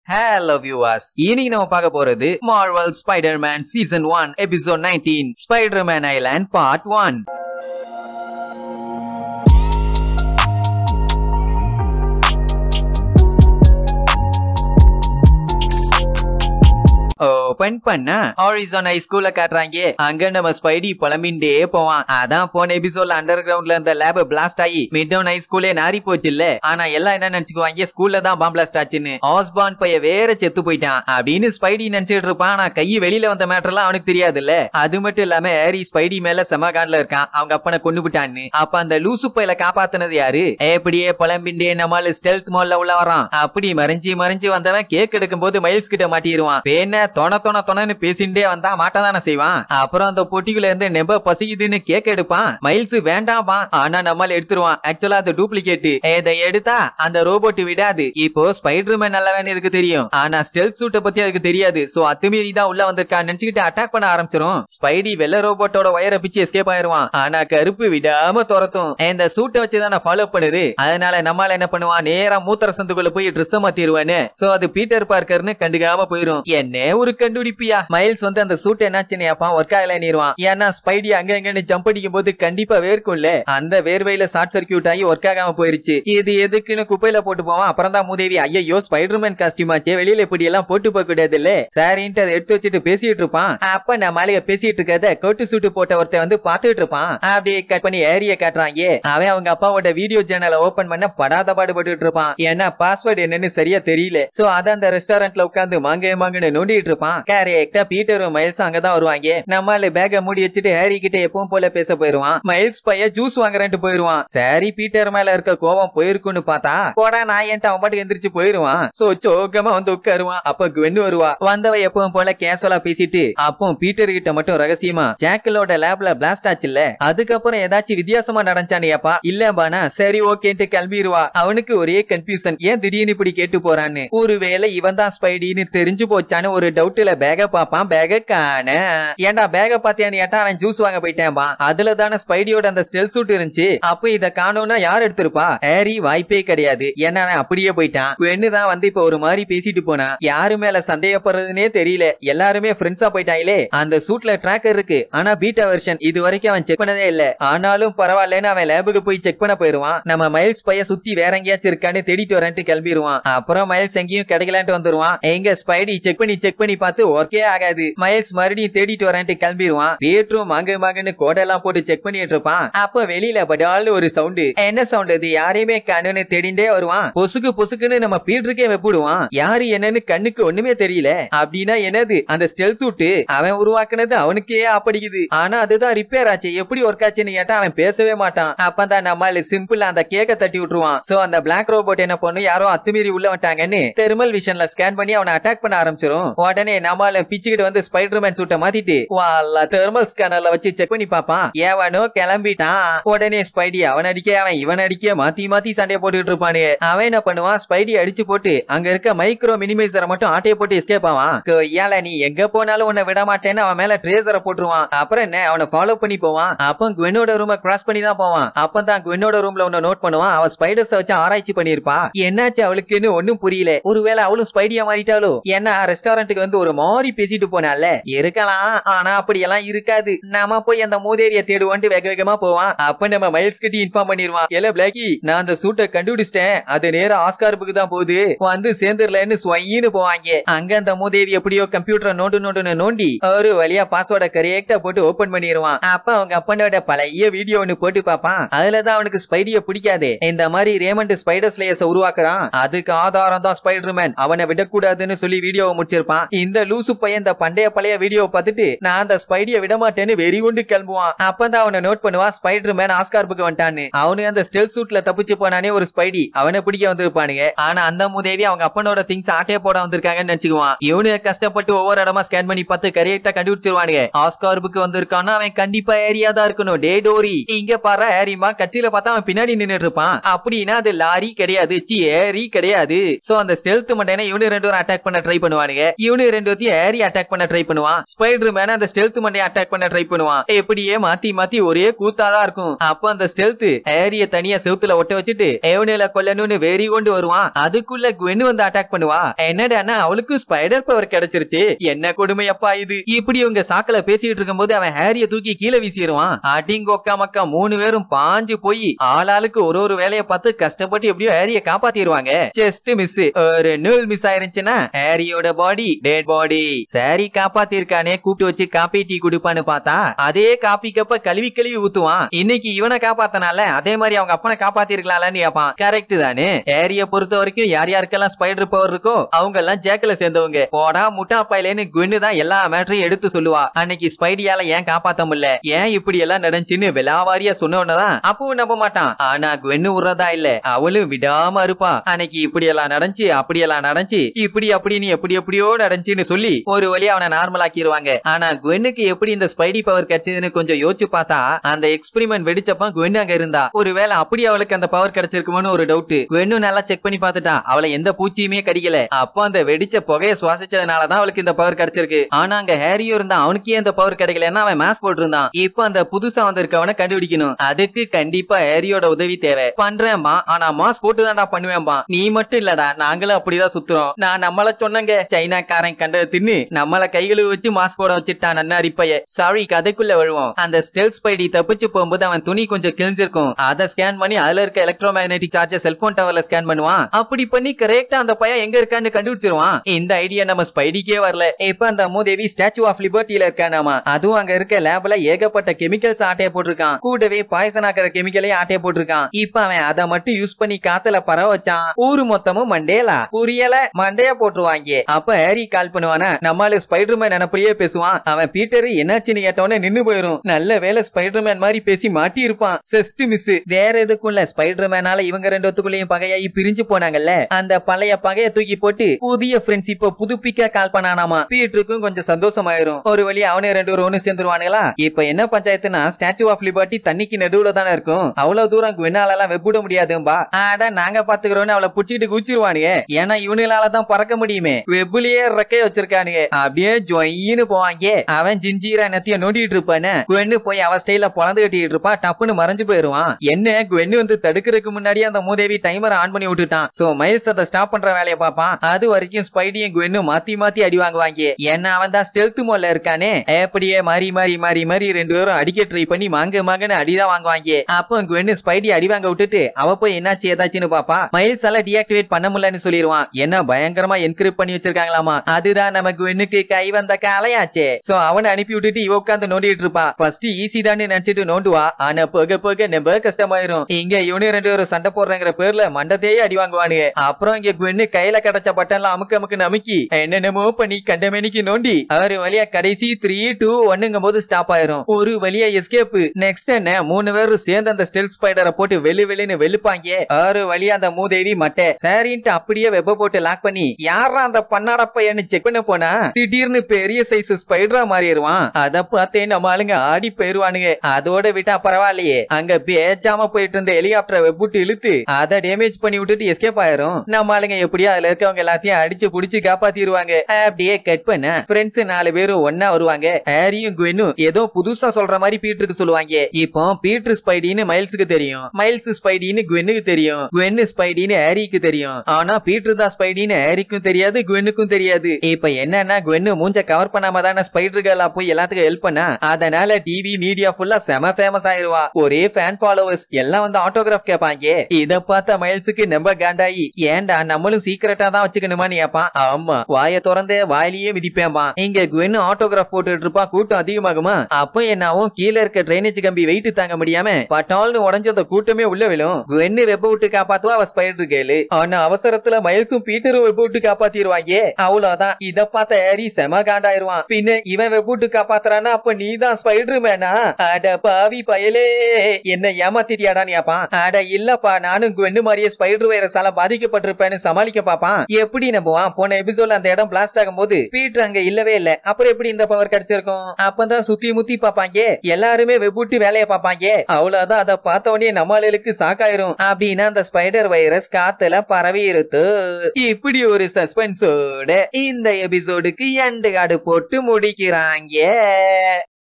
hello viewers இன்னைக்கு நம்ம பார்க்க போறது Marvel Spiderman season one episode nineteen Spiderman island part one open பண்ணா ஹாரிசான் ஹை ஸ்கூல்ல காட்டுறாங்க அங்க நம்ம ஸ்பைடி புலம்பின்டே போவான் அதான் போன எபிசோட்ல அண்டர் கிரவுண்ட்ல இருந்த லேப் பிளாஸ்ட் ஆகி மிட் டவுன் ஹை ஸ்கூலே நாரி போச்சு இல்ல ஆனா எல்லாம் என்ன நினைச்சுக்குவாங்க ஸ்கூல்ல தான் பாம் பிளாஸ்ட் ஆச்சுன்னு ஆஸ்பான் பைய வேற செத்து போயிட்டான் அப்படின்னு ஸ்பைடி நினைச்சிட்டு இருப்பான் ஆனா கை வெளியில வந்த மேட்டர்லாம் அவனுக்கு தெரியாது இல்ல அது மட்டும் இல்லாம ஹாரி ஸ்பைடி மேல செமகான்ல இருக்கான் அவங்க அப்பனை கொண்டு விட்டான்னு அப்ப அந்த லூசு பையில காப்பாத்துனது யாரு எப்படியே புலம்பின்டே நம்மால ஸ்டெல்த் மால்ல உள்ள வரான் அப்படி மறைஞ்சி மறைஞ்சி வந்தவன் கேக் எடுக்கும் போது மைல்ஸ் கிட்ட மாட்டிடுவான் வேண தொண தொண தொணன்னு பேசிண்டே வந்தா மாட்டதானே செய்வான் அப்புறம் அந்த பொட்டிக்குள்ள இருந்து நெம்ப பசிக்குதுன்னு கேக் எடுப்பான் மைல்ஸ் வேண்டாம்பா ஆனா நம்மால எடுத்துருவான் ஆக்சுவலா அது டூப்ளிகேட் இதை எடுத்தா அந்த ரோபோட் விடாது இப்போ ஸ்பைடர்மேன் நல்லவன் இதுக்கு தெரியும் ஆனா ஸ்டெல்த் சூட்டை பத்தி அதுக்கு தெரியாது சோ அத்துமீறி தான் உள்ள வந்திருக்கான்னு நினைச்சுக்கிட்டு அட்டாக் பண்ண ஆரம்பிச்சிரும் ஸ்பைடி வெள்ள ரோபோட்டோட வயரை பிச்சு எஸ்கேப் ஆயிருவான் ஆனா கருப்பு விடாம துரத்தும் இந்த சூட்டை வச்சு தான் ஃபாலோ பண்ணுது அதனால நம்மால என்ன பண்ணுவான் நேரா மூத்திர சந்துக்குள்ள போய் ட்ரெஸ் மாத்திடுவானு சோ அது பீட்டர் பார்க்கர்னு கண்டுக்காம போயிரும் என்ன ஒரு கண்டுபிடிப்பியா மைல்ஸ் வந்து அந்த சூட் என்னாச்சுன்னு கேப்பான் ஒர்க் ஆகல நீருவான் ஏன்னா ஸ்பைடி அங்க எங்கன்னு ஜம்ப் அடிக்கும் போது கண்டிப்பா வேர்க்கும்ல அந்த வேர்வையில ஷார்ட் சர்க்கியூட் ஆகி ஒர்க் ஆகாம போயிருச்சு இது எதுக்குன்னு குப்பையில போட்டு போவான் அப்புறம் தான் மூதேவி ஐயோ ஸ்பைடர்மேன் காஸ்டியூம் ஆச்சே வெளியில இப்படி எல்லாம் போட்டு போக கூடாது இல்ல சரின்ட்டு அதை எடுத்து வச்சுட்டு பேசிட்டு இருப்பான் அப்ப நான் மாளிகை பேசிட்டு இருக்கத கோட்டு சூட்டு போட்ட ஒருத்தன் வந்து பாத்துட்டு இருப்பான் அப்படியே கட் பண்ணி ஏரிய காட்டுறாங்க அவன் அவங்க அப்பாவோட வீடியோ சேனலை ஓபன் பண்ண படாத பாடுபட்டு இருப்பான் ஏன்னா பாஸ்வேர்டு என்னன்னு சரியா தெரியல சோ அத அந்த ரெஸ்டாரண்ட்ல உட்காந்து மாங்க மாங்கன்னு நோண்டிட்டு இருப்பான் கரெக்டா பீட்டரும் மைல்ஸ் அங்கதான் வருவாங்க நம்மால பேக மூடி வச்சுட்டு ஹாரி கிட்ட எப்பவும் போல பேச போயிருவான் மைல்ஸ் பைய ஜூஸ் வாங்குறேன்ட்டு போயிருவான் சரி பீட்டர் மேல இருக்க கோவம் போயிருக்குன்னு பார்த்தா போடா நான் என்கிட்ட அவன் பாட்டுக்கு எந்திரிச்சு போயிருவான் சோ சோகமா வந்து உட்காருவான் அப்ப குவென்னு வருவா வந்தவ எப்பவும் போல கேசுவலா பேசிட்டு அப்போ பீட்டர் கிட்ட மட்டும் ரகசியமா ஜாக்கலோட லேப்ல பிளாஸ்ட் ஆச்சுல்ல அதுக்கப்புறம் ஏதாச்சும் வித்தியாசமா நடந்துச்சானியாப்பா இல்ல பானா சரி ஓகேன்ட்டு கிளம்பிடுவா அவனுக்கு ஒரே கன்ஃபியூசன் ஏன் திடீர்னு இப்படி கேட்டு போறான்னு ஒருவேளை இவன் தான் ஸ்பைடின்னு தெரிஞ்சு போச்சான்னு ஒரு டவுட்ல பேக பாப்பான் பேக காண ஏன்டா பேக பாத்தியான்னு கேட்டா அவன் ஜூஸ் வாங்க போயிட்டேன்பா அதுல தானே ஸ்பைடியோட அந்த ஸ்டெல் சூட் இருந்துச்சு அப்ப இத காணோம்னா யார் எடுத்திருப்பா ஹாரி வாய்ப்பே கிடையாது ஏன்னா அவன் அப்படியே போயிட்டான் தான் வந்து இப்ப ஒரு மாதிரி பேசிட்டு போனா யாரு மேல சந்தேகப்படுறதுனே தெரியல எல்லாருமே ஃப்ரெண்ட்ஸா போயிட்டாங்களே அந்த சூட்ல ட்ராக்கர் இருக்கு ஆனா பீட்டா வெர்ஷன் இது வரைக்கும் அவன் செக் பண்ணதே இல்ல ஆனாலும் பரவாயில்லன்னு அவன் லேபுக்கு போய் செக் பண்ண போயிருவான் நம்ம மைல்ஸ் பைய சுத்தி வேற எங்கேயாச்சும் இருக்கான்னு தேடிட்டு வரேன்ட்டு கிளம்பிடுவான் அப்புறம் மைல்ஸ் எங்கேயும் கிடைக்கலான்ட்டு வந்துருவான் எங்க ஸ்பைடி செக் பண்ணி செக் பண்ணி பார்த்து ஒர்க்கே ஆகாது மைல்ஸ் மறுபடியும் தேடிட்டு வரேன்ட்டு கிளம்பிடுவான் பேட்ரூம் மாங்கு மாங்குன்னு கோடெல்லாம் போட்டு செக் பண்ணிட்டு இருப்பான் அப்ப வெளியில படால்னு ஒரு சவுண்டு என்ன சவுண்ட் அது யாரையுமே கண்ணுன்னு தேடிண்டே வருவான் பொசுக்கு பொசுக்குன்னு நம்ம பீட்டருக்கே வெப்பிடுவான் யாரு என்னன்னு கண்ணுக்கு ஒண்ணுமே தெரியல அப்படின்னா என்னது அந்த ஸ்டெல் சூட்டு அவன் உருவாக்குனது அவனுக்கே அப்படிக்குது ஆனா அதுதான் ரிப்பேர் ஆச்சு எப்படி ஒர்க் ஆச்சுன்னு கேட்டா அவன் பேசவே மாட்டான் அப்பதான் நம்மால சிம்பிள் அந்த கேக்க தட்டி விட்டுருவான் சோ அந்த பிளாக் ரோபோட் என்ன பண்ணு யாரோ அத்துமீறி உள்ள வந்துட்டாங்கன்னு தெர்மல் விஷன்ல ஸ்கேன் பண்ணி அவனை அட்டாக் பண்ண ஆரம்பிச்சிரும் உடனே நம்மால பிச்சுக்கிட்டு வந்து ஸ்பைடர்மேன் சூட்டை மாத்திட்டு வால்ல தெர்மல் ஸ்கேனர்ல வச்சு செக் பண்ணி பாப்பான் ஏவனோ கிளம்பிட்டான் உடனே ஸ்பைடி அவன் அடிக்க அவன் இவன் அடிக்க மாத்தி மாத்தி சண்டைய போட்டுட்டு இருப்பானு அவன் என்ன பண்ணுவான் ஸ்பைடி அடிச்சு போட்டு அங்க இருக்க மைக்ரோ மினிமைசரை மட்டும் ஆட்டைய போட்டு எஸ்கேப் ஆவான் ஏல நீ எங்க போனாலும் உன்னை விட மாட்டேன்னு அவன் மேல ட்ரேசரை போட்டுருவான் அப்புறம் என்ன அவனை ஃபாலோ பண்ணி போவான் அப்போ குவெனோட ரூமை கிராஸ் பண்ணி தான் போவான் அப்பதான் குவெனோட ரூம்ல உன்னை நோட் பண்ணுவான் அவ ஸ்பைடர்ஸ் வச்சு ஆராய்ச்சி பண்ணிருப்பா என்னாச்சு அவளுக்குன்னு ஒண்ணும் புரியல ஒருவேளை அவளும் ஸ்பைடியா மாறிட்டாலோ ஏன்னா ரெஸ்டாரண்ட்டுக்கு வந்து ஒரு மாதிரி பேசிட்டு போனால இருக்கலாம் ஆனா அப்படியெல்லாம் இருக்காது நாம போய் அந்த மூதேவிய தேடுவோன்ட்டு வேக வேகமா போவான் அப்ப நம்ம மைல்ஸ் கிட்ட இன்ஃபார்ம் பண்ணிருவான் எல பிளாக்கி நான் அந்த சூட்டை கண்டுபிடிச்சிட்டேன் அது நேரா ஆஸ்கார்புக்கு தான் போகுது வந்து சேர்ந்துடலன்னு ஸ்வைன்னு போவாங்க அங்க அந்த மூதேவி எப்படியோ கம்ப்யூட்டரை நோண்டு நோண்டுன்னு நோண்டி ஒரு வழியா பாஸ்வேர்டை கரெக்டா போட்டு ஓபன் பண்ணிடுவான் அப்ப அவங்க அப்பனோட பழைய வீடியோ ஒன்னு போட்டு பாப்பான் அதுலதான் அவனுக்கு ஸ்பைடிய பிடிக்காது இந்த மாதிரி ரேமண்ட் ஸ்பைடர் ஸ்லேயர்ஸ் உருவாக்குறான் அதுக்கு ஆதாரம் தான் ஸ்பைடர்மேன் அவனை விடக்கூடாதுன்னு சொல்லி வீடியோவை முடிச்சிருப்பான் இந்த லூசு பையன் இந்த பண்டைய பழைய வீடியோ பார்த்துட்டு நான் அந்த ஸ்பைடிய விட மாட்டேன்னு வெறி கொண்டு கிளம்புவான் அப்பதான் அவனை நோட் பண்ணுவான் ஸ்பைடர்மேன் ஆஸ்கார்புக்கு வந்துட்டான்னு அவனு அந்த ஸ்டெல் சூட்ல தப்பிச்சு போனானே ஒரு ஸ்பைடி அவனை பிடிக்க வந்திருப்பானுங்க ஆனா அந்த மூதேவி அவங்க அப்பனோட திங்ஸ் ஆட்டைய போட வந்திருக்காங்கன்னு நினைச்சுக்குவான் இவனு கஷ்டப்பட்டு ஒவ்வொரு இடமா ஸ்கேன் பண்ணி பார்த்து கரெக்டா கண்டுபிடிச்சிருவானுங்க ஆஸ்கார்புக்கு வந்திருக்கான்னா அவன் கண்டிப்பா ஏரியா தான் இருக்கணும் டே டோரி இங்க பாரு ஏரிமா கட்சியில பார்த்தா அவன் பின்னாடி நின்னுட்டு இருப்பான் அப்படின்னா அது லாரி கிடையாது சி ஏரி கிடையாது சோ அந்த ஸ்டெல்த் மட்டும் இவனு ரெண்டு பேரும் அட்டாக் பண்ண ட்ரை பண்ணுவானுங்க இவனு ரெண்டு எல்லாத்தையும் ஏரி அட்டாக் பண்ண ட்ரை பண்ணுவான் ஸ்பைடர் மேன அந்த ஸ்டெல்த் மண்டையை அட்டாக் பண்ண ட்ரை பண்ணுவான் இப்படியே மாத்தி மாத்தி ஒரே கூத்தாதான் இருக்கும் அப்ப அந்த ஸ்டெல்த் ஏரிய தனியா செவுத்துல ஒட்ட வச்சுட்டு எவனில கொல்லணும்னு வெறி கொண்டு வருவான் அதுக்குள்ள குவென் வந்து அட்டாக் பண்ணுவா என்னடான்னா அவளுக்கு ஸ்பைடர் பவர் கிடைச்சிருச்சு என்ன கொடுமையப்பா இது இப்படி இவங்க சாக்கல பேசிட்டு இருக்கும்போது அவன் ஹேரிய தூக்கி கீழே வீசிடுவான் அடிங்கொக்கா மக்கா மூணு பேரும் பாஞ்சு போய் ஆளாளுக்கு ஒரு ஒரு வேலையை பார்த்து கஷ்டப்பட்டு எப்படியோ ஹேரிய காப்பாத்திடுவாங்க ஜஸ்ட் மிஸ் ஒரு நூல் மிஸ் ஆயிருந்துச்சுன்னா ஹேரியோட பாடி டெட் பாடி சரி காப்பாத்திருக்கானே கூப்பிட்டு வச்சு காப்பி டீ குடுப்பான்னு பார்த்தா அதே காப்பி கப்ப கழுவி கழுவி ஊத்துவான் இன்னைக்கு இவனை காப்பாத்தனால அதே மாதிரி அவங்க அப்பனை காப்பாத்திருக்கலாம்னு கேப்பான் கரெக்ட் தானே ஏரிய பொறுத்த வரைக்கும் யார் யாருக்கெல்லாம் ஸ்பைடர் பவர் இருக்கோ அவங்க எல்லாம் ஜேக்கல சேர்ந்தவங்க போடா முட்டா பையலேன்னு குன்னு தான் எல்லா மேட்டரையும் எடுத்து சொல்லுவா அன்னைக்கு ஸ்பைடியால ஏன் காப்பாத்த முடியல ஏன் இப்படி எல்லாம் நடந்துச்சுன்னு விலாவாரியா சொன்ன உடனேதான் அப்பவும் நம்ப மாட்டான் ஆனா குவென்னு விடுறதா இல்ல அவளும் விடாம இருப்பா அன்னைக்கு இப்படி எல்லாம் நடந்துச்சு அப்படி எல்லாம் நடந்துச்சு இப்படி அப்படின்னு எப்படி எப்படியோ நடந்துச்சுன்னு சொல்லி ஒரு வழி அவனை நார்மல் ஆக்கிடுவாங்க ஆனா குவென்னுக்கு எப்படி இந்த ஸ்பைடி பவர் கிடைச்சதுன்னு கொஞ்சம் யோசிச்சு பார்த்தா அந்த எக்ஸ்பெரிமெண்ட் வெடிச்சப்ப குவென் அங்க இருந்தா ஒருவேளை அப்படி அவளுக்கு அந்த பவர் கிடைச்சிருக்குமோன்னு ஒரு டவுட் குவென்னும் நல்லா செக் பண்ணி பார்த்துட்டா அவளை எந்த பூச்சியுமே கடிக்கல அப்போ அந்த வெடிச்ச புகையை சுவாசிச்சதுனாலதான் அவளுக்கு இந்த பவர் கிடைச்சிருக்கு ஆனா அங்க ஹேரியும் இருந்தா அவனுக்கே அந்த பவர் கிடைக்கலன்னா அவன் மாஸ்க் போட்டிருந்தான் இப்போ அந்த புதுசா வந்திருக்கவனை கண்டுபிடிக்கணும் அதுக்கு கண்டிப்பா ஹேரியோட உதவி தேவை பண்றேன்பா ஆனா மாஸ்க் போட்டு தான்டா பண்ணுவேன்பா நீ மட்டும் இல்லடா நாங்களும் அப்படிதான் சுத்துறோம் நான் நம்மள சொன்னங்க சைனாக்காரன் கண்டதை தின்னு நம்மள கைகளை வச்சு மாஸ்க் போட வச்சுட்டான் நன்னாரி பைய சாரி கதைக்குள்ள விழுவோம் அந்த ஸ்டெல்ஸ் ஸ்பைடி தப்பிச்சு போகும்போது அவன் துணி கொஞ்சம் கிழிஞ்சிருக்கும் அதை ஸ்கேன் பண்ணி அதுல இருக்க எலக்ட்ரோ மேக்னெட்டிக் சார்ஜ் செல்போன் டவர்ல ஸ்கேன் பண்ணுவான் அப்படி பண்ணி கரெக்டா அந்த பையன் எங்க இருக்கான்னு கண்டுபிடிச்சிருவான் இந்த ஐடியா நம்ம ஸ்பைடிக்கே வரல இப்ப அந்த மூதேவி ஸ்டாச்சு ஆஃப் லிபர்ட்டில இருக்கானாமா அதுவும் அங்க இருக்க லேப்ல ஏகப்பட்ட கெமிக்கல்ஸ் ஆட்டைய போட்டிருக்கான் கூடவே பாய்சன் ஆக்கிற கெமிக்கலையும் ஆட்டைய போட்டிருக்கான் இப்ப அவன் அதை மட்டும் யூஸ் பண்ணி காத்துல பரவ வச்சான் ஊரு மொத்தமும் மண்டேலா புரியல மண்டைய போட்டுருவாங்க அப்ப ஹேரி கால் பண்ணுவானா நம்மால ஸ்பைடர்மேன் நினைப்படியே பேசுவான் அவன் பீட்டர் என்னாச்சுன்னு கேட்டவனே நின்னு போயிரும் நல்ல வேலை ஸ்பைடர்மேன் மாதிரி பேசி மாட்டி இருப்பான் செஸ்ட் மிஸ் வேற எதுக்குள்ள ஸ்பைடர்மேனால இவங்க ரெண்டுத்துக்குள்ளேயும் பகையாகி பிரிஞ்சு போனாங்கல்ல அந்த பழைய பகைய தூக்கி போட்டு புதிய ஃப்ரெண்ட்ஸ் இப்போ புதுப்பிக்க கால் பண்ணானாமா பீட்டருக்கும் கொஞ்சம் சந்தோஷமாயிரும் ஒரு வழி அவனே ரெண்டு பேரும் ஒண்ணு சேர்ந்துருவானுங்களா இப்ப என்ன பஞ்சாயத்துனா ஸ்டாச்சு ஆஃப் லிபர்ட்டி தண்ணிக்கு நடுவுல தானே இருக்கும் அவ்வளவு தூரம் குவினாலெல்லாம் வெப்பிட முடியாதும்பா ஆடா நாங்க பாத்துக்கிறோம்னு அவளை புடிச்சிட்டு குச்சிருவானுங்க ஏன்னா இவனுங்களால தான் பறக்க முடியுமே வெப்புலயே ரெக்கைய வச்சிருக்கானுங்க அப்படியே ஜொயின்னு போவாங்க அவன் ஜிஞ்சீரா நத்திய நோண்டிட்டு இருப்பானே குவென்னு போய் அவ ஸ்டைல பொழந்து கட்டிட்டு இருப்பா டப்புன்னு மறைஞ்சு போயிருவான் என்ன குவென்னு வந்து தடுக்கிறதுக்கு முன்னாடியே அந்த மூதேவி டைமர் ஆன் பண்ணி விட்டுட்டான் சோ மைல்ஸ் அதை ஸ்டாப் பண்ற வேலையை பார்ப்பான் அது வரைக்கும் ஸ்பைடியும் குவென்னு மாத்தி மாத்தி அடி வாங்குவாங்க ஏன்னா அவன் தான் ஸ்டெல்த் மோல்ல இருக்கானே எப்படியே மாறி மாறி மாறி மாறி ரெண்டு பேரும் அடிக்க ட்ரை பண்ணி மாங்க மாங்கன்னு அடிதான் வாங்குவாங்க அப்போ குவென்னு ஸ்பைடி அடி வாங்க விட்டுட்டு அவ போய் என்னாச்சு ஏதாச்சுன்னு பாப்பா மைல்ஸ் எல்லாம் டீஆக்டிவேட் பண்ண முடியலன்னு சொல்லிடுவான் என்ன பயங்கரமா என்கிரிப்ட் பண்ணி வச்சிருக்காங்களாமா அதுதான் நம்ம குவென்னுக்கு கை வந்த காலையாச்சே சோ அவனை அனுப்பி விட்டுட்டு இவ உட்காந்து நோண்டிட்டு இருப்பா ஃபர்ஸ்ட் ஈஸி தான் நினைச்சிட்டு நோண்டுவா ஆனா போக போக நம்ம கஷ்டமாயிரும் இங்க இவனு ரெண்டு பேரும் சண்டை போடுறங்கிற பேர்ல மண்டத்தையே அடி வாங்குவானுங்க அப்புறம் இங்க குவென்னு கையில கிடைச்ச பட்டன்லாம் அமுக்கு அமுக்கு அமுக்கி என்னென்னமோ பண்ணி கண்டமேனிக்கு நோண்டி ஆறு வழியா கடைசி த்ரீ டூ ஒன்னுங்கும் போது ஸ்டாப் ஆயிரும் ஒரு வழியா எஸ்கேப் நெக்ஸ்ட் என்ன மூணு பேரும் சேர்ந்து அந்த ஸ்டெல் ஸ்பைடரை போட்டு வெளி வெளின்னு வெளுப்பாங்க ஆறு வழியா அந்த மூதேவி மட்டை சரின்ட்டு அப்படியே வெப்ப போட்டு லாக் பண்ணி யாரா அந்த பண்ணாடப்பையன்னு செக் பண்ண போனா திடீர்னு பெரிய சைஸ் ஸ்பைடரா மாறிடுவான் அத பார்த்தே நம்ம ஆளுங்க ஆடி போயிருவானுங்க அதோட விட்டா பரவாயில்லையே அங்க பேச்சாம போயிட்டு இருந்த ஹெலிகாப்டரை வெப்புட்டு இழுத்து அதை டேமேஜ் பண்ணி விட்டுட்டு எஸ்கேப் ஆயிரும் நம்ம ஆளுங்க எப்படியோ அதுல இருக்கவங்க எல்லாத்தையும் அடிச்சு புடிச்சு காப்பாத்திடுவாங்க அப்படியே கட் பண்ண ஃப்ரெண்ட்ஸ் நாலு பேரும் ஒன்னா வருவாங்க ஹாரியும் குவென்னும் ஏதோ புதுசா சொல்ற மாதிரி பீட்டருக்கு சொல்லுவாங்க இப்போ பீட்டர் ஸ்பைடின்னு மைல்ஸுக்கு தெரியும் மைல்ஸ் ஸ்பைடின்னு குவென்னுக்கு தெரியும் குவென்னு ஸ்பைடின்னு ஹாரிக்கு தெரியும் ஆனா பீட்டர் தான் ஸ்பைடின்னு ஹாரிக்கும் தெரியாது குவென்னுக்கும் தெரியாது இப்ப என்னன்னா குவென்னு மூஞ்ச கவர் பண்ணாம தானே ஸ்பைடர் கேர்லா போய் எல்லாத்துக்கும் ஹெல்ப் பண்ணா அதனால டிவி மீடியா ஃபுல்லா செம ஃபேமஸ் ஆயிருவா ஒரே ஃபேன் ஃபாலோவர்ஸ் எல்லாம் வந்து ஆட்டோகிராஃப் கேட்பாங்க இத பார்த்த மைல்ஸுக்கு நம்ப காண்டாயி ஏன்டா நம்மளும் சீக்கிரட்டா தான் வச்சுக்கணுமான்னு கேப்பான் ஆமா வாய திறந்தே வாயிலேயே மிதிப்பேன்பா இங்க குவென்னு ஆட்டோகிராஃப் போட்டுட்டு இருப்பா கூட்டம் அதிகமாகுமா அப்போ என்னாவும் கீழ இருக்க ட்ரைனேஜ் கம்பி வெயிட் தாங்க முடியாம பட்டால்னு உடஞ்ச அந்த கூட்டமே உள்ள விழும் குவென்னு வெப்ப விட்டு காப்பாத்துவா அவ ஸ்பைடர் கேளு ஆனா அவசரத்துல மைல்ஸும் பீட்டரும் வெப்ப விட்டு காப்பாத்திடுவாங்க அவ்வளவுதான் இத பார்த்த ஹாரி செம காண்டாயிருவான் பின்ன இவன் வெப்ப விட்டு காப்பாத்துறானா அப்ப நீ தான் ஸ்பைடர் மேனா அட பாவி பயலே என்ன ஏமாத்திட்டியாடா நீப்பான் அட இல்லப்பா நானும் குவென்னு மாதிரியே ஸ்பைடர் வைரஸால பாதிக்கப்பட்டிருப்பேன்னு சமாளிக்க பாப்பான் எப்படி நம்புவான் போன எபிசோட்ல அந்த இடம் பிளாஸ்ட் ஆகும் போது பீட்டர் அங்க இல்லவே இல்ல அப்புறம் எப்படி இந்த பவர் கிடைச்சிருக்கும் அப்பதான் சுத்தி முத்தி பாப்பாங்க எல்லாருமே வெப்புட்டு வேலையை பாப்பாங்க அவ்வளவுதான் அதை பார்த்த உடனே நம்மளுக்கு சாக்காயிரும் அப்படின்னா அந்த ஸ்பைடர் வைரஸ் காத்துல பரவி இருக்கு இப்படி ஒரு சஸ்பென்ஸோட இந்த எபிசோடுக்கு எண்டு கார்டு போட்டு முடிக்கிறாங்க